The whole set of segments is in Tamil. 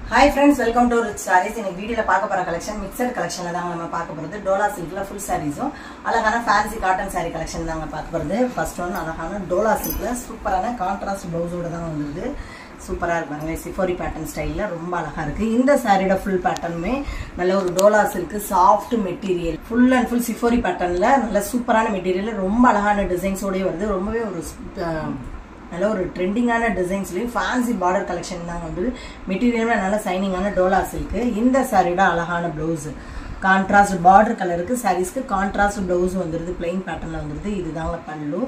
hi friends welcome to rich sarees இன்னைக்கு வீடியோவில் பார்க்க போகிற கலெக்ஷன் மிக்சட் கலெக்ஷனில் தாங்க நம்ம பார்க்க போகிறது டோலா சில்கில் ஃபுல் சாரீஸும் அழகான ஃபேன்சி காட்டன் saree கலெக்ஷன் தாங்க பார்க்க போகிறது ஃபர்ஸ்ட் ஒன் அழகான டோலா சில்கில் சூப்பரான கான்ட்ராஸ்ட் ப்ளவுஸோட தான் வந்தது சூப்பராக இருப்பாங்க சிஃபோரி பேட்டர்ன் ஸ்டைலில் ரொம்ப அழகாக இருக்குது இந்த சாரியோட ஃபுல் பேட்டர்னுமே நல்ல ஒரு டோலா silk soft material full and full shibori பேட்டர்னில் நல்ல சூப்பரான மெட்டீரியல் ரொம்ப அழகான டிசைன்ஸோடய வருது ரொம்பவே ஒரு அஹ், நல்ல ஒரு ட்ரெண்டிங்கான டிசைன்ஸ்லையும் ஃபேன்சி பார்டர் கலெக்ஷன் தாங்க வந்து மெட்டீரியலுமே நல்ல சைனிங்கான டோலா சில்க்கு இந்த சாரியோட அழகான ப்ளவுஸு கான்ட்ராஸ்ட் பார்டர் கலருக்கு சாரீஸ்க்கு கான்ட்ராஸ்ட் ப்ளவுஸ் வந்துடுது பிளெயின் பேட்டர்னில் வந்துடுது இதுதாங்க pallu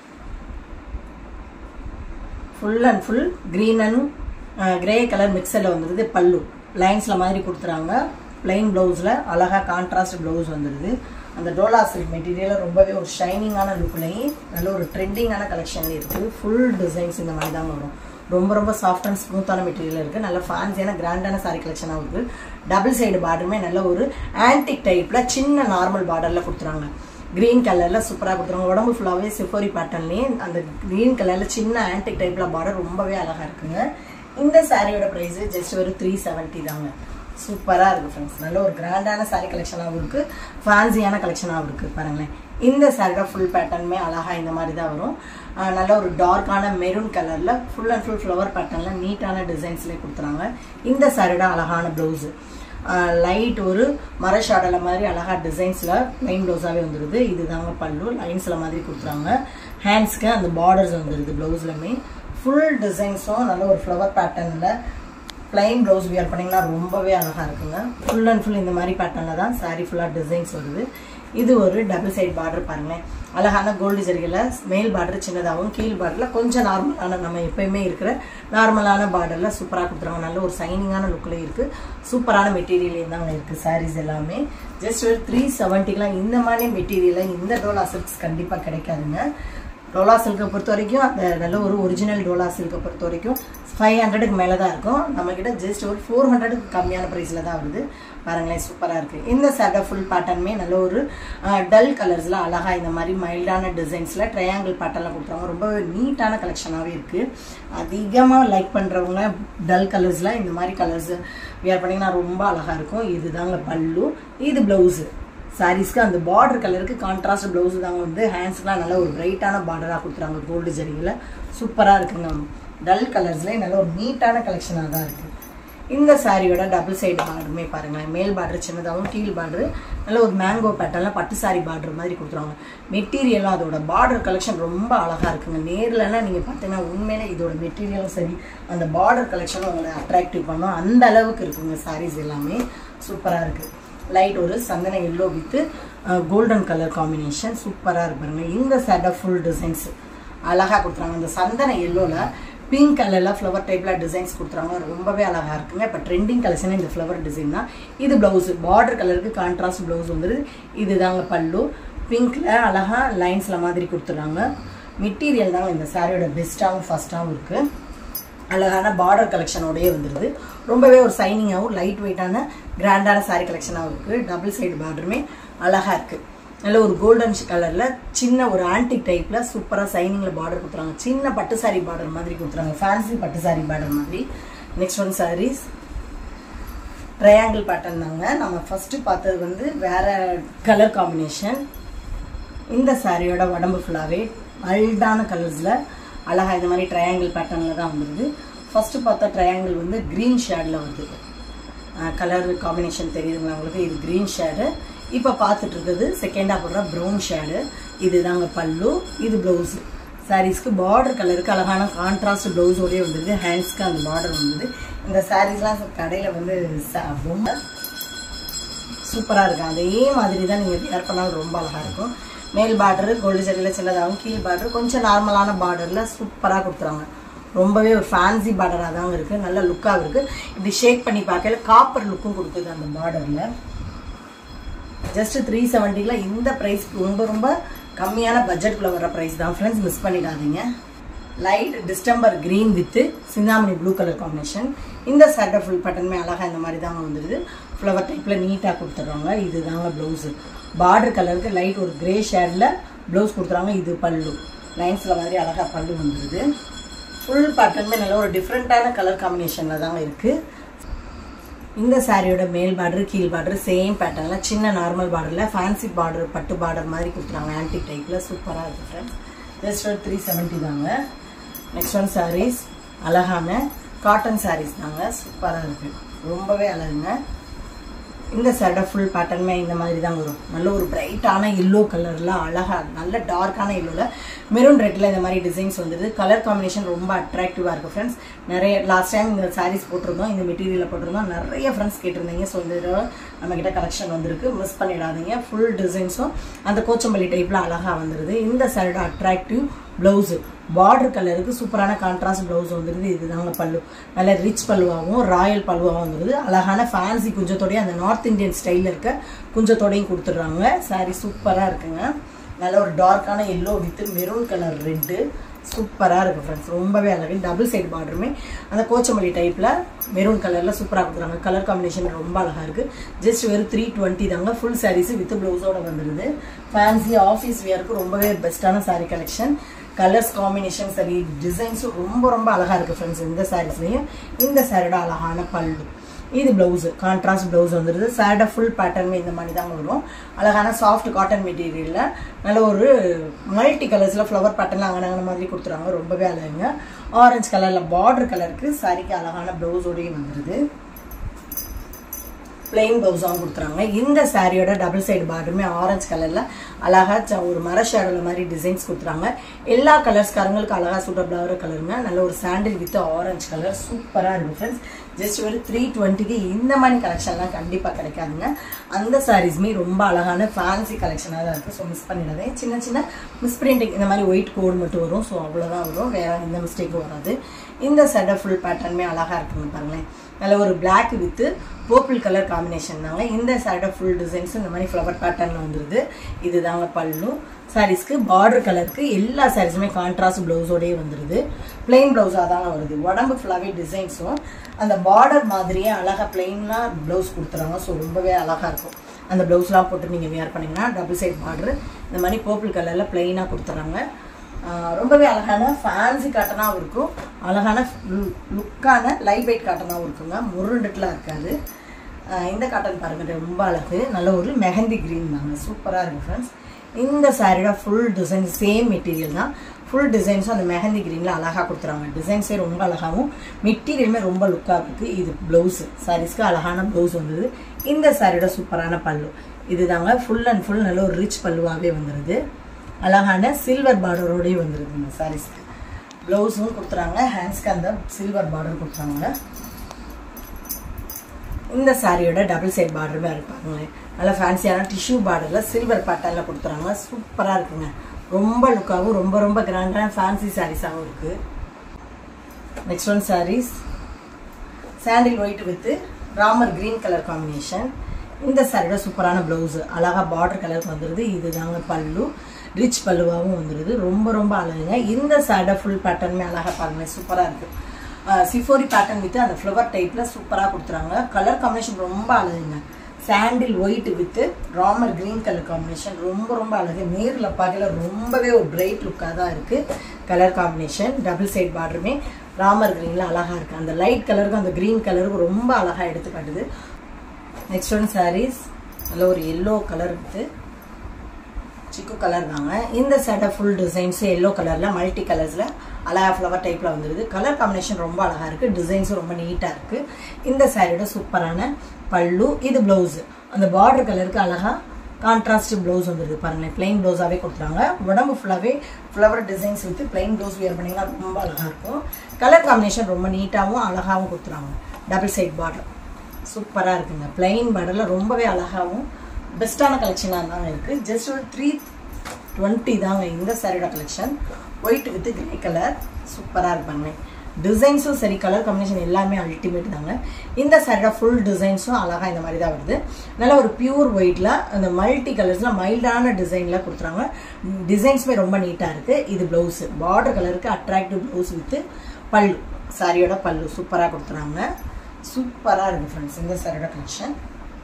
full and full green and grey colour மிக்சரில் வந்துடுது பல்லு லைன்ஸில் மாதிரி கொடுத்துறாங்க பிளெயின் ப்ளவுஸில் அழகாக கான்ட்ராஸ்ட் ப்ளவுஸ் வந்துடுது அந்த டோலா சில்க் மெட்டீரியல் ரொம்பவே ஒரு ஷைனிங்கான லுக்லையும் நல்ல ஒரு ட்ரெண்டிங்கான கலெக்ஷன்ல இருக்குது ஃபுல் டிசைன்ஸ் இந்த மாதிரி தாங்க வரும் ரொம்ப ரொம்ப சாஃப்ட் அண்ட் ஸ்மூத்தான மெட்டீரியல் இருக்குது நல்ல ஃபேன்சியான கிராண்டான சாரி கலெக்ஷனாக இருக்குது டபுள் சைடு பார்டருமே நல்ல ஒரு ஆன்டிக் டைப்பில் சின்ன நார்மல் பார்டரில் கொடுத்துறாங்க க்ரீன் கலரில் சூப்பராக கொடுத்துருவாங்க உடம்பு ஃபுல்லாகவே சிஃபோரி பேட்டர்ன்லேயே அந்த க்ரீன் கலரில் சின்ன ஆன்டிக் டைப்பில் பார்டர் ரொம்பவே அழகாக இருக்குங்க இந்த சாரியோட ப்ரைஸ் ஜஸ்ட் ஒரு த்ரீ செவன்ட்டி தாங்க சூப்பராக இருக்குது ஃப்ரெண்ட்ஸ் நல்ல ஒரு கிராண்டான சாரி கலெக்ஷனாகவும் இருக்குது ஃபேன்சியான கலெக்ஷனாகவும் இருக்குது பாருங்களேன் இந்த சாரியோட ஃபுல் பேட்டர்னுமே அழகாக இந்த மாதிரி தான் வரும் ஆஹ் நல்ல ஒரு டார்க்கான மெரூன் கலரில் ஃபுல் அண்ட் ஃபுல் ஃப்ளவர் பேட்டர்னில் நீட்டான டிசைன்ஸ்லேயே கொடுத்துறாங்க இந்த சாரியோட அழகான ப்ளவுஸு லைட் ஒரு மர ஷாடல மாதிரி அழகா டிசைன்ஸ்ல ப்ளைன் ப்ளவுஸாவே வந்துருது இதுதாங்க பல்லு லைன்ஸ்ல மாதிரி கொடுத்துறாங்க ஹேண்ட்ஸ்க்கு அந்த பார்டர்ஸ் வந்துருது ப்ளவுஸ்லமே ஃபுல் டிசைன்ஸும் நல்ல ஒரு ஃப்ளவர் பேட்டர்ன்ல பிளைன் ப்ளவுஸ் வியர் பண்ணிங்கன்னா ரொம்பவே அழகாக இருக்குங்க ஃபுல் அண்ட் ஃபுல் இந்த மாதிரி பேட்டர்னில் தான் saree ஃபுல்லாக டிசைன்ஸ் வருது இது ஒரு டபுள் சைடு பார்டர் பாருங்களேன் அழகான கோல்டு ஜரிகையில் மேல் பார்டர் சின்னதாகவும் கீழ் பார்டரில் கொஞ்சம் நார்மலான நம்ம எப்பயுமே இருக்கிற நார்மலான பார்டரில் சூப்பராக கொடுத்துருவாங்க நல்ல ஒரு சைனிங்கான லுக்கில் இருக்குது சூப்பரான மெட்டீரியல் தாங்க இருக்குது sarees எல்லாமே ஜஸ்ட் ஒரு த்ரீ செவன்ட்டிக்கெலாம் இந்த மாதிரி மெட்டீரியலை இந்த டோலா சில்க்ஸ் கண்டிப்பாக கிடைக்காதுங்க டோலா சில்கை பொறுத்த வரைக்கும் அந்த நல்ல ஒரு ஒரிஜினல் டோலா சில்கை பொறுத்த வரைக்கும் ஃபைவ் ஹண்ட்ரடுக்கு மேலே தான் இருக்கும் நம்மக்கிட்ட ஜஸ்ட் ஒரு ஃபோர் ஹண்ட்ரடுக்கு கம்மியான ப்ரைஸில் தான் வருது பாருங்களேன் சூப்பராக இருக்குது இந்த சட்டை ஃபுல் பேட்டர்னுமே நல்ல ஒரு டல் கலர்ஸில் அழகாக இந்த மாதிரி மைல்டான டிசைன்ஸில் ட்ரையாங்கிள் பேட்டர்னில் கொடுத்துருவாங்க ரொம்ப நீட்டான கலெக்ஷனாகவே இருக்குது அதிகமாக லைக் பண்ணுறவங்க டல் கலர்ஸில் இந்த மாதிரி கலர்ஸ் வியர் பண்ணிங்கன்னா ரொம்ப அழகாக இருக்கும் இதுதாங்க பல்லு இது ப்ளவுஸு சாரீஸ்க்கு அந்த பார்டர் கலருக்கு கான்ட்ராஸ்ட் ப்ளவுஸ் தாங்க வந்து ஹேண்ட்ஸ்க்குலாம் நல்ல ஒரு பிரைட்டான பார்டராக கொடுத்துறாங்க கோல்டு ஜரிகையில் சூப்பராக இருக்குங்க டல் கலர்ஸ்லேயே நல்ல ஒரு நீட்டான கலெக்ஷனாக தான் இருக்குது இந்த சாரியோட டபுள் சைடு பார்டருமே பாருங்களேன் மேல் பார்டர் சின்னதாகவும் கீழ் பார்டர் நல்ல ஒரு மேங்கோ பேட்டர்னில் பட்டு சாரி பார்டர் மாதிரி கொடுத்துருவாங்க மெட்டீரியலும் அதோட பார்டர் கலெக்ஷன் ரொம்ப அழகாக இருக்குங்க நேர்லலாம் நீங்கள் பார்த்தீங்கன்னா உண்மையிலே இதோட மெட்டீரியலும் சரி அந்த பார்டர் கலெக்ஷனும் உங்களை அட்ராக்டிவ் பண்ணும் அந்த அளவுக்கு இருக்குங்க சாரீஸ் எல்லாமே சூப்பராக இருக்குது லைட் ஒரு சந்தன yellow with golden colour combination சூப்பராக இருப்பாருங்க இந்த சேட்டை ஃபுல் டிசைன்ஸ் அழகாக கொடுத்துறாங்க இந்த சந்தன எல்லோவில் பிங்க் கலரில் ஃப்ளவர் டைப்பில் டிசைன்ஸ் கொடுத்துறாங்க ரொம்பவே அழகாக இருக்குங்க இப்போ ட்ரெண்டிங் கலெக்ஷன் இந்த ஃப்ளவர் டிசைன் தான் இது ப்ளவுஸு பார்டர் கலருக்கு கான்ட்ராஸ்ட் ப்ளவுஸ் வந்துடுது இது தாங்க பல்லு பிங்க்கில் அழகாக லைன்ஸில் மாதிரி கொடுத்துறாங்க மெட்டீரியல் தாங்க இந்த சாரியோட பெஸ்ட்டாகவும் ஃபஸ்ட்டாகவும் இருக்குது அழகான பார்டர் கலெக்ஷனோடயே வந்துடுது ரொம்பவே ஒரு சைனிங்காகவும் லைட் வெயிட்டான கிராண்டான saree கலெக்ஷனாகவும் இருக்குது டபுள் சைடு பார்டருமே அழகாக இருக்குது நல்ல ஒரு கோல்டன் கலரில் சின்ன ஒரு ஆன்டிக் டைப்பில் சூப்பராக சைனிங்கில் பார்டர் கொடுத்துறாங்க சின்ன பட்டு saree பார்டர் மாதிரி கொடுத்துறாங்க ஃபேன்சி பட்டு saree பார்டர் மாதிரி next one sarees triangle pattern தாங்க நம்ம ஃபஸ்ட்டு பார்த்தது வந்து வேற கலர் காம்பினேஷன் இந்த சாரியோட உடம்பு ஃபுல்லாகவே மைல்டான கலர்ஸில் அழகாக இந்த மாதிரி ட்ரையாங்கிள் பேட்டர்னில் தான் வந்துடுது ஃபஸ்ட்டு பார்த்தா ட்ரையாங்கிள் வந்து க்ரீன் ஷேடில் வருது கலர் காம்பினேஷன் தெரியுதுங்களா உங்களுக்கு இது க்ரீன் ஷேடு இப்போ பார்த்துட்டு இருக்கிறது செகண்டாக போடுற ப்ரௌன் ஷேடு இது தாங்க பல்லு இது ப்ளவுஸு சாரீஸ்க்கு பார்டர் கலருக்கு அழகான கான்ட்ராஸ்ட் ப்ளவுஸோடய வந்துடுது ஹேண்ட்ஸ்க்கு அந்த பார்டர் வந்துடுது இந்த சாரீஸ்லாம் கடையில் வந்து ச- ரொம்ப சூப்பராக இருக்கும் அதே மாதிரி தான் நீங்கள் வேர் பண்ணாலும் ரொம்ப அழகாக இருக்கும் மேல் பார்டரு கோல்டு ஜரியில் சின்னதாகவும் கீழ் பார்டர் கொஞ்சம் நார்மலான பார்டரில் சூப்பராக கொடுத்துறாங்க ரொம்பவே ஒரு ஃபேன்சி பார்டராக தான் இருக்குது நல்ல லுக்காக இருக்குது இப்படி ஷேக் பண்ணி பார்க்கல காப்பர் லுக்கும் கொடுக்குது அந்த பார்டரில் ஜஸ்ட் த்ரீ செவன்ட்டியில் இந்த ப்ரைஸ் ரொம்ப ரொம்ப கம்மியான பட்ஜெட்குள்ளே வர ப்ரைஸ் தான் ஃப்ரெண்ட்ஸ் மிஸ் பண்ணிடாதீங்க லைட் டிஸ்டம்பர் க்ரீன் வித்து சிந்தாமணி ப்ளூ கலர் காம்பினேஷன் இந்த சட்டை ஃபுல் பட்டனுமே அழகாக இந்த மாதிரி தாங்க வந்துடுது ஃப்ளவர் டைப்பில் நீட்டாக கொடுத்துட்றாங்க இது தாங்க ப்ளவுஸு பார்டர் கலருக்கு லைட் ஒரு கிரே ஷேடில் ப்ளவுஸ் கொடுத்துறாங்க இது பல்லு லைன்ஸில் மாதிரி அழகாக பல்லு வந்துடுது ஃபுல் பேட்டர்னுமே நல்ல ஒரு டிஃப்ரெண்ட்டான கலர் காம்பினேஷனில் தாங்க இருக்குது இந்த சாரியோட மேல் பார்டர் கீழ் பார்டர் சேம் பேட்டர்ன்ல சின்ன நார்மல் பார்டர்ல ஃபேன்சி பார்டர் பட்டு பார்டர் மாதிரி கொடுத்துருக்காங்க ஆன்டிக் டைப்ல சூப்பரா இருக்கு ஃப்ரெண்ட்ஸ் ஜஸ்ட் ஒரு த்ரீ செவன்ட்டி தாங்க நெக்ஸ்ட் ஒன் சாரீஸ் அழகான காட்டன் சாரீஸ் தாங்க சூப்பரா இருக்கு ரொம்பவே அழகுங்க இந்த சடை ஃபுல் பேட்டர்னுமே இந்த மாதிரி தான் வரும் நல்ல ஒரு பிரைட்டான எல்லோ கலரில் அழகாக நல்ல டார்க்கான எல்லோவில் மெரூன் ரெட்டில் இந்த மாதிரி டிசைன்ஸ் வந்துடுது கலர் காம்பினேஷன் ரொம்ப அட்ராக்டிவாக இருக்குது ஃப்ரெண்ட்ஸ் நிறைய லாஸ்ட் டைம் இந்த சாரீஸ் போட்டிருந்தோம் இந்த மெட்டீரியலில் போட்டிருந்தோம் நிறைய ஃப்ரெண்ட்ஸ் கேட்டிருந்தீங்க ஸோ இந்த தடவை நம்மக்கிட்ட கலெக்ஷன் வந்திருக்கு மிஸ் பண்ணிடாதீங்க ஃபுல் டிசைன்ஸும் அந்த கோச்சம்பள்ளி டைப்பில் அழகாக வந்துடுது இந்த சைடு அட்ராக்டிவ் ப்ளவுஸு பார்டர் கலருக்கு சூப்பரான கான்ட்ராஸ்ட் ப்ளவுஸ் வந்துருது இதுதாங்க பல்லு நல்ல ரிச் பல்லுவாகவும் ராயல் பல்லுவாகவும் வந்துருது அழகான ஃபேன்சி குஞ்சத்தோடய அந்த நார்த் இந்தியன் ஸ்டைலில் இருக்க குஞ்சத்தோடையும் கொடுத்துட்றாங்க சாரி சூப்பராக இருக்குங்க நல்ல ஒரு டார்க்கான yellow with maroon colour red சூப்பராக இருக்குது ஃப்ரெண்ட்ஸ் ரொம்பவே அழகு டபுள் சைடு பார்டருமே அந்த கோச்சமல்லி டைப்பில் மெரூன் கலரில் சூப்பராக கொடுக்குறாங்க கலர் காம்பினேஷன் ரொம்ப அழகாக இருக்குது ஜஸ்ட் வெறும் த்ரீ டுவெண்ட்டி தாங்க ஃபுல் சாரீஸ் வித் ப்ளவுஸோட வந்துடுது ஃபேன்சி ஆஃபீஸ் வியருக்கு ரொம்பவே பெஸ்ட்டான சாரீ கலெக்ஷன் கலர்ஸ் காம்பினேஷன் சரி டிசைன்ஸும் ரொம்ப ரொம்ப அழகாக இருக்குது ஃப்ரெண்ட்ஸ் இந்த சாரீஸ்லையும் இந்த சாரியோட அழகான பல்லு இது ப்ளவுஸு கான்ட்ராஸ்ட் ப்ளவுஸ் வந்துடுது சாரியோட ஃபுல் பேட்டர்னுமே இந்த மாதிரி தான் வரும் அழகான சாஃப்ட் காட்டன் மெட்டீரியலில் நல்ல ஒரு மல்டி கலர்ஸில் ஃப்ளவர் பேட்டர்னில் அங்கனங்க மாதிரி கொடுத்துருவாங்க ரொம்பவே அழகுங்க ஆரஞ்சு கலரில் பார்டர் கலருக்கு சாரிக்கு அழகான ப்ளவுஸோடையும் வந்துடுது பிளெயின் ப்ளவுஸாகவும் கொடுத்துறாங்க இந்த சாரியோட டபுள் சைடு பார்டருமே ஆரஞ்சு கலரில் அழகா ஒரு மர ஷேடோல மாதிரி டிசைன்ஸ் கொடுத்துறாங்க எல்லா கலர்ஸ்காரங்களுக்கு அழகா சூட்டபிளாகிற கலருங்க நல்ல ஒரு சாண்டில் வித் ஆரஞ்சு கலர் சூப்பராக இருக்கும் ஃப்ரெண்ட்ஸ் ஜஸ்ட் ஒரு த்ரீ டுவெண்ட்டிக்கு இந்த மாதிரி கலெக்ஷன்லாம் கண்டிப்பாக கிடைக்காதுங்க அந்த சாரீஸ்மே ரொம்ப அழகான ஃபேன்சி கலெக்ஷனாக தான் இருக்குது ஸோ மிஸ் பண்ணிடாதே சின்ன சின்ன மிஸ் பிரிண்டிங் இந்த மாதிரி ஒயிட் கோடு மட்டும் வரும் ஸோ அவ்வளோதான் வரும் வேற எந்த மிஸ்டேக்கும் வராது இந்த சடை ஃபுல் பேட்டர்னுமே அழகாக இருக்குங்க பாருங்களேன் நல்ல ஒரு black with purple colour combination தாங்க இந்த சைட ஃபுல் டிசைன்ஸ் இந்த மாதிரி ஃப்ளவர் பேட்டர்னில் வந்துருது இதுதாங்க பல்லு சாரீஸ்க்கு பார்டர் கலருக்கு எல்லா சாரீஸுமே கான்ட்ராஸ்ட் ப்ளவுஸோடய வந்துருது பிளெயின் ப்ளவுஸாக தாங்க வருது உடம்பு ஃபுல்லாகவே டிசைன்ஸும் அந்த பார்டர் மாதிரியே அழகாக பிளெயினாக ப்ளவுஸ் கொடுத்துறாங்க ஸோ ரொம்பவே அழகாக இருக்கும் அந்த ப்ளவுஸ்லாம் போட்டு நீங்கள் வியர் பண்ணிங்கன்னா டபுள் சைட் பார்டர் இந்த மாதிரி பர்பிள் கலரில் பிளெயினாக கொடுத்துறாங்க ரொம்பவே அழகான ஃபேன்சி காட்டனாகவும் இருக்கும் அழகான லுக்கான லைட் வெயிட் காட்டனாகவும் இருக்குங்க முருண்டுட்டுலாம் இருக்காது இந்த காட்டன் பாருங்க ரொம்ப அழகு நல்ல ஒரு மெஹந்தி க்ரீன் தாங்க சூப்பராக இருக்குது ஃப்ரெண்ட்ஸ் இந்த சாரியோட ஃபுல் டிசைன் சேம் மெட்டீரியல் தான் ஃபுல் டிசைன்ஸும் அந்த மெஹந்தி க்ரீனில் அழகாக கொடுத்துறாங்க டிசைன்ஸே ரொம்ப அழகாகவும் மெட்டீரியலுமே ரொம்ப லுக்காக இருக்குது இது ப்ளவுஸு சாரீஸ்க்கு அழகான ப்ளவுஸ் வந்தது இந்த சாரியோட சூப்பரான பல்லு இதுதாங்க ஃபுல் அண்ட் ஃபுல் நல்ல ஒரு ரிச் பல்லுவாகவே வந்துடுது அழகான சில்வர் பார்டரோடய வந்துருது இந்த சாரீஸ்க்கு ப்ளவுஸும் கொடுத்துறாங்க ஹேண்ட்ஸ்க்கு அந்த சில்வர் பார்டர் கொடுத்துறாங்க இந்த சாரியோட டபுள் சைட் பார்டருமே இருப்பாங்களேன் நல்லா ஃபேன்சியான டிஷ்யூ பார்டரில் சில்வர் பேட்டர்னில் கொடுத்துறாங்க சூப்பராக இருக்குங்க ரொம்ப லுக்காகவும் ரொம்ப ரொம்ப கிராண்டான ஃபேன்சி சாரீஸாகவும் இருக்குது next one sarees sandal white with ராமர் கிரீன் கலர் காம்பினேஷன் இந்த சாரியோட சூப்பரான ப்ளவுஸு அழகாக பார்டர் கலருக்கு வந்துடுது இதுதாங்க பல்லு ரிச் பல்லுவாகவும் வந்துடுது ரொம்ப ரொம்ப அழகுங்க இந்த சாடை ஃபுல் பேட்டர்னுமே அழகாக பாருங்க சூப்பராக இருக்குது சிஃபோரி பேட்டர்ன் வித்து அந்த ஃப்ளவர் டைப்பில் சூப்பராக கொடுத்துறாங்க கலர் காம்பினேஷன் ரொம்ப அழகுங்க சாண்டில் ஒயிட் வித்து ராமர் கிரீன் கலர் காம்பினேஷன் ரொம்ப ரொம்ப அழகு நேரில் பார்க்கல ரொம்பவே ஒரு பிரைட் லுக்காக தான் இருக்குது கலர் காம்பினேஷன் டபுள் சைட் பார்டருமே ராமர் கிரீனில் அழகாக இருக்குது அந்த லைட் கலருக்கும் அந்த க்ரீன் கலருக்கும் ரொம்ப அழகாக எடுத்து காட்டுது நெக்ஸ்ட் ஒன் சாரீஸ் நல்ல ஒரு எல்லோ கலர் வித்து சிக்கு கலர் தாங்க இந்த சட்டை ஃபுல் டிசைன்ஸ் எல்லோ கலரில் மல்டி கலர்ஸில் அழகா ஃப்ளவர் டைப்பில் வந்துடுது கலர் காம்பினேஷன் ரொம்ப அழகாக இருக்குது டிசைன்ஸும் ரொம்ப நீட்டாக இருக்குது இந்த சாரியோட சூப்பரான பல்லு இது ப்ளவுஸு அந்த பார்டர் கலருக்கு அழகாக கான்ட்ராஸ்ட் ப்ளவுஸ் வந்துடுது பாருங்களேன் பிளைன் ப்ளவுஸாகவே கொடுத்துறாங்க உடம்பு ஃபுல்லாகவே flower designs with plain blouse wear பண்ணிங்கன்னா ரொம்ப அழகாக இருக்கும் கலர் காம்பினேஷன் ரொம்ப நீட்டாகவும் அழகாகவும் கொடுத்துறாங்க டபுள் சைட் பார்டர் சூப்பராக இருக்குங்க பிளைன் பார்டரில் ரொம்பவே அழகாகவும் பெஸ்ட்டான கலெக்ஷனாக தாங்க இருக்குது ஜஸ்ட் ஒரு த்ரீ டுவெண்ட்டி தாங்க இந்த சாரியோட collection white with grey colour சூப்பராக இருப்பாங்க டிசைன்ஸும் சரி கலர் காம்பினேஷன் எல்லாமே அல்டிமேட் தாங்க இந்த சாரியோட ஃபுல் டிசைன்ஸும் அழகாக இந்த மாதிரி தான் வருது நல்ல ஒரு பியூர் ஒயிட்டில் அந்த மல்டி கலர்ஸில் மைல்டான டிசைனில் கொடுத்துறாங்க டிசைன்ஸுமே ரொம்ப நீட்டாக இருக்குது இது ப்ளவுஸு பார்டர் கலருக்கு அட்ராக்டிவ் ப்ளவுஸ் வித்து பல்லு சாரியோட பல்லு சூப்பராக கொடுத்துறாங்க சூப்பராக இருக்குது ஃப்ரெண்ட்ஸ் இந்த சாரியோட கலெக்ஷன்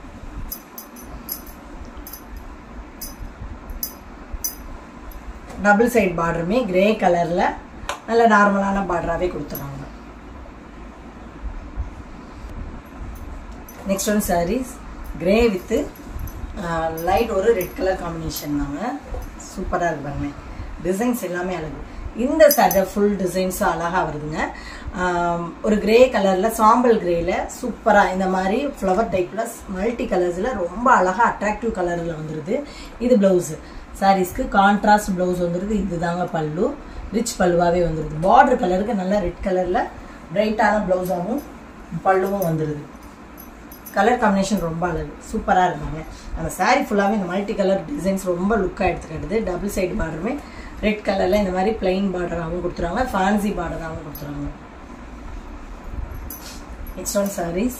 டபுள் சைட் பார்டருமே கிரே கலரில் நல்ல நார்மலான பார்டராகவே கொடுத்துறாங்க next one sarees grey with light ஒரு ரெட் கலர் காம்பினேஷன் தாங்க சூப்பராக இருப்பாங்க டிசைன்ஸ் எல்லாமே அழகு இந்த சட்டை ஃபுல் டிசைன்ஸும் அழகாக வருதுங்க ஆம், ஒரு கிரே கலரில் சாம்பல் கிரேல சூப்பராக இந்த மாதிரி ஃப்ளவர் டைப்பில் மல்டி கலர்ஸில் ரொம்ப அழகாக அட்ராக்டிவ் கலரில் வந்துடுது இது ப்ளவுஸு சாரீஸ்க்கு கான்ட்ராஸ்ட் ப்ளவுஸ் வந்துடுது இதுதாங்க பல்லு ரிச் பல்லுவாகவே வந்துடுது பார்டர் கலருக்கு நல்லா ரெட் கலரில் பிரைட்டான ப்ளவுஸாகவும் பல்லுவும் வந்துடுது கலர் காம்பினேஷன் ரொம்ப அழகு சூப்பராக இருந்தாங்க அந்த saree ஃபுல்லாகவே இந்த மல்டி கலர் டிசைன்ஸ் ரொம்ப லுக்காக எடுத்துக்கிட்டது டபுள் சைடு பார்டருமே ரெட் கலரில் இந்த மாதிரி பிளெயின் பார்டராகவும் கொடுத்துருவாங்க ஃபேன்சி பார்டராகவும் கொடுத்துருவாங்க நெக்ஸ்ட் ஒன் சாரீஸ்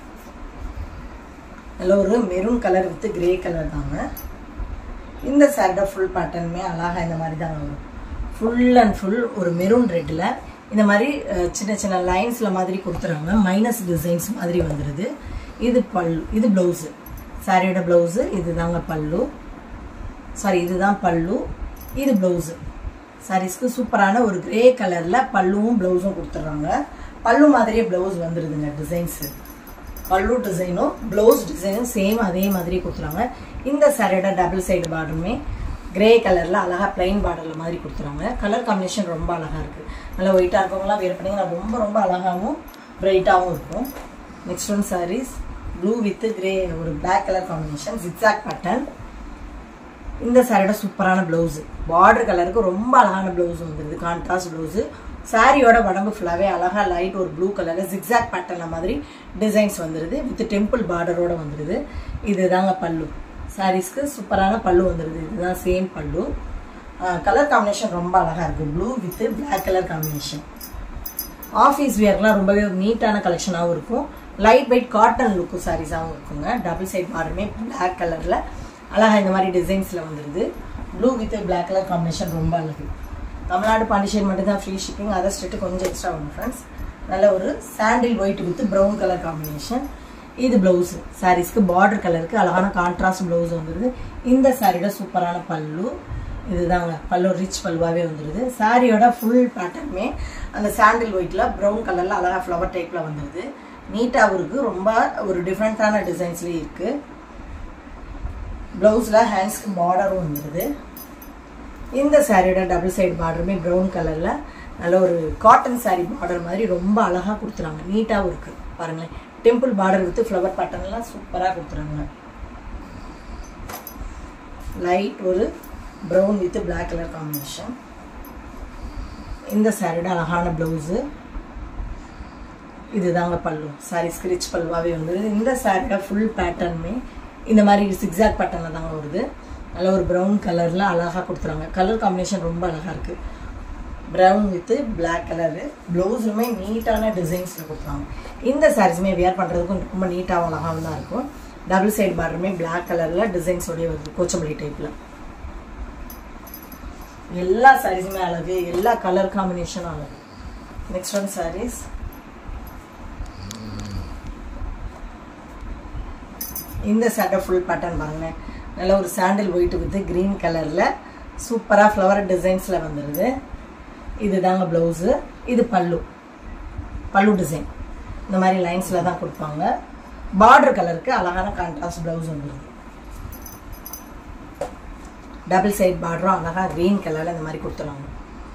நல்ல ஒரு maroon colour with grey colour தாங்க இந்த சாரியோட ஃபுல் பேட்டர்னுமே அழகாக இந்த மாதிரி தான் வரும் ஃபுல் அண்ட் ஃபுல் ஒரு மெரூன் ரெட்டில் இந்த மாதிரி அஹ், சின்ன சின்ன லைன்ஸில் மாதிரி கொடுத்துறாங்க மைனஸ் டிசைன்ஸ் மாதிரி வந்துடுது இது பல்லு இது ப்ளவுஸு சாரியோட ப்ளவுஸு இதுதாங்க பல்லு சாரி இதுதான் பல்லு இது ப்ளவுஸு சாரீஸ்க்கு சூப்பரான ஒரு கிரே கலரில் பல்லுவும் ப்ளவுஸும் கொடுத்துட்றாங்க பல்லு மாதிரியே ப்ளவுஸ் வந்துடுதுங்க டிசைன்ஸு பல்லு டிசைனும் ப்ளவுஸ் டிசைனும் சேம் அதே மாதிரி கொடுத்துறாங்க இந்த சாரியோட டபுள் சைடு பார்டருமே கிரே கலரில் அழகாக பிளைன் பார்டரில் மாதிரி கொடுத்துறாங்க கலர் காம்பினேஷன் ரொம்ப அழகாக இருக்குது நல்லா ஒயிட்டாக இருக்கவங்களாம் வேர் பண்ணிங்கன்னா ரொம்ப ரொம்ப அழகாகவும் பிரைட்டாகவும் இருக்கும் next one sarees blue with grey ஒரு black colour combination zigzag pattern இந்த சாரியோட சூப்பரான ப்ளவுஸு பார்டர் கலருக்கு ரொம்ப அழகான ப்ளவுஸ் வந்துருது கான்ட்ராஸ்ட் ப்ளவுஸு சாரியோட உடம்பு ஃபுல்லாகவே அழகாக லைட் ஒரு ப்ளூ கலரில் ஜிக்ஸாக் பேட்டர்ன மாதிரி டிசைன்ஸ் வந்துடுது வித் டெம்பிள் பார்டரோட வந்துடுது இதுதாங்க பல்லு சாரீஸ்க்கு சூப்பரான பல்லு வந்துடுது இதுதான் சேம் பல்லு கலர் காம்பினேஷன் ரொம்ப அழகாக இருக்குது blue with black colour combination office வியர்லாம் ரொம்பவே ஒரு நீட்டான கலெக்ஷனாகவும் இருக்கும் லைட் வெயிட் காட்டன் லுக்கு சாரீஸாகவும் இருக்குங்க டபுள் சைட் பார்டருமே பிளாக் கலரில் அழகாக இந்த மாதிரி டிசைன்ஸில் வந்துடுது blue with black colour combination ரொம்ப அழகு தமிழ்நாடு பாண்டிச்சேரி மட்டும் தான் ஃப்ரீ ஷிப்பிங் அதர் ஸ்டேட்டு கொஞ்சம் எக்ஸ்ட்ரா வரும் ஃப்ரெண்ட்ஸ் நல்ல ஒரு சாண்டில் white with brown colour combination இது ப்ளவுஸ் சாரீஸ்க்கு பார்டர் கலருக்கு அழகான கான்ட்ராஸ்ட் ப்ளவுஸ் வந்துடுது இந்த சாரியோட சூப்பரான பல்லு இதுதாங்க பல்லு ரிச் பல்லுவாகவே வந்துடுது சாரியோட ஃபுல் பேட்டர்னுமே அந்த சாண்டில் ஒயிட்டில் ப்ரௌன் கலரில் அழகாக ஃப்ளவர் டைப்பில் வந்துடுது நீட்டாகவும் இருக்குது ரொம்ப ஒரு டிஃப்ரெண்ட்டான டிசைன்ஸ்லேயும் இருக்குது ப்ளவுஸில் ஹேண்ட்ஸ்க்கு பார்டரும் வந்துடுது இந்த சாரியோட டபுள் சைடு பார்டருமே ப்ரௌன் கலரில் நல்ல ஒரு காட்டன் saree பார்டர் மாதிரி ரொம்ப அழகாக கொடுத்துறாங்க நீட்டாகவும் இருக்குது பாருங்களேன் டெம்பிள் பார்டர் வித் ஃப்ளவர் பேட்டர்ன்லாம் சூப்பராக கொடுத்துறாங்க லைட் ஒரு brown with black colour combination இந்த சாரியோட அழகான ப்ளவுஸு இதுதாங்க பல்லு சாரி ஸ்கிரிச் பல்லுவாகவே வந்துடுது இந்த சாரியோட ஃபுல் பேட்டர்னுமே இந்த மாதிரி சிக்ஸாக் பேட்டர்னில் தாங்க வருது நல்ல ஒரு ப்ரௌன் கலரில் அழகாக கொடுத்துறாங்க கலர் காம்பினேஷன் ரொம்ப அழகாக இருக்குது ப்ரௌன் வித்து பிளாக் கலரு ப்ளவுஸுமே நீட்டான டிசைன்ஸில் கொடுத்துறாங்க இந்த சாரீஸுமே வியர் பண்ணுறதுக்கும் ரொம்ப நீட்டாகவும் அழகாகவும் தான் இருக்கும் டபுள் சைடு பார்டருமே பிளாக் கலரில் டிசைன்ஸோடய வருது கோச்சம்பள்ளி டைப்பில் எல்லா சாரீஸுமே அழகு எல்லா கலர் காம்பினேஷனும் அழகு நெக்ஸ்ட் ஒன் சாரீஸ் இந்த சட்டை ஃபுல் பேட்டர்ன் பாருங்களேன் நல்ல ஒரு சாண்டில் ஒயிட் வித் க்ரீன் கலரில் சூப்பராக ஃப்ளவர் டிசைன்ஸில் வந்துடுது இது தாங்க ப்ளவுஸு இது பல்லு பல்லு டிசைன் இந்த மாதிரி லைன்ஸில் தான் கொடுப்பாங்க பார்டர் கலருக்கு அழகான கான்ட்ராஸ்ட் ப்ளவுஸ் வந்துடுது டபுள் சைட் பார்டரும் அழகாக க்ரீன் கலரில் இந்த மாதிரி கொடுத்துருவாங்க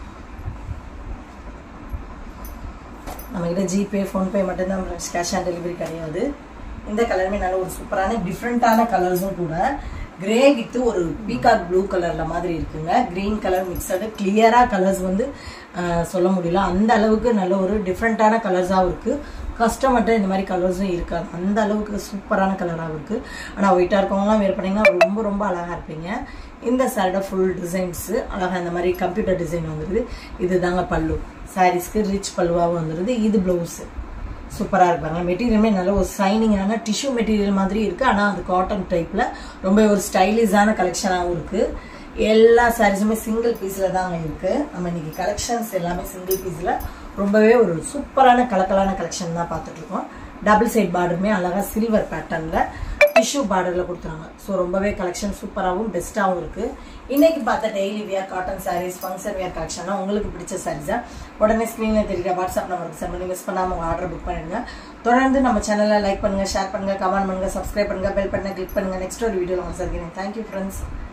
நம்மக்கிட்ட ஜிபே ஃபோன்பே மட்டும்தான் கேஷ் ஆன் டெலிவரி கிடையாது இந்த கலருமே நல்ல ஒரு சூப்பரான டிஃப்ரெண்ட்டான கலர்ஸும் கூட கிரே வித்து ஒரு பீகாக் ப்ளூ கலர்ல மாதிரி இருக்குங்க கிரீன் கலர் மிக்சடு கிளியரா கலர்ஸ் வந்து ஆஹ், சொல்ல முடியல அந்த அளவுக்கு நல்ல ஒரு டிஃப்ரெண்ட்டான கலர்ஸாகவும் இருக்கு கஸ்டமர்கிட்ட இந்த மாதிரி கலர்ஸும் இருக்காது அந்த அளவுக்கு சூப்பரான கலராகவும் இருக்கு ஆனால் ஒயிட்டாக இருக்கவங்களாம் வேர் பண்ணீங்கன்னா ரொம்ப ரொம்ப அழகாக இருப்பீங்க இந்த சாரியோட ஃபுல் டிசைன்ஸு அழகாக இந்த மாதிரி கம்ப்யூட்டர் டிசைன் வந்துடுது இதுதாங்க பல்லு சாரீஸ்க்கு ரிச் பல்லுவாகவும் வந்துடுது இது ப்ளவுஸு சூப்பராக இருப்பாங்க மெட்டீரியலுமே நல்ல ஒரு சைனிங்கான டிஷ்யூ மெட்டீரியல் மாதிரி இருக்குது ஆனால் அது காட்டன் டைப்பில் ரொம்ப ஒரு ஸ்டைலிஷான கலெக்ஷனாகவும் இருக்குது எல்லா சாரீஸுமே சிங்கிள் பீஸில் தான் இருக்குது நம்ம இன்னைக்கு கலெக்ஷன்ஸ் எல்லாமே சிங்கிள் பீஸில் ரொம்பவே ஒரு சூப்பரான கலக்கலான கலெக்ஷன் தான் பார்த்துட்டு இருக்கோம் டபுள் சைட் பார்டருமே அழகாக சில்வர் பேட்டர்னில் டிஷ்யூ பார்டரில் கொடுத்துறாங்க ஸோ ரொம்பவே கலெக்ஷன் சூப்பராகவும் பெஸ்ட்டாகவும் இருக்குது இன்னைக்கு பார்த்த daily wear cotton sarees function wear கலெக்ஷன்லாம் உங்களுக்கு பிடிச்ச சாரீஸை உடனே ஸ்க்ரீனில் தெரியுற வாட்ஸ்அப் நம்பருக்கு சென்ட் பண்ணி மிஸ் பண்ணாமல் உங்கள் ஆர்டர் புக் பண்ணிடுங்க தொடர்ந்து நம்ம சேனலை லைக் பண்ணுங்கள் ஷேர் பண்ணுங்கள் கமெண்ட் பண்ணுங்கள் சப்ஸ்கிரைப் பண்ணுங்கள் பெல் பட்டனை கிளிக் பண்ணுங்கள் நெக்ஸ்ட் ஒரு வீடியோவில் உங்களுக்கு சந்திக்கிறேன் தேங்க்யூ ஃப்ரெண்ட்ஸ்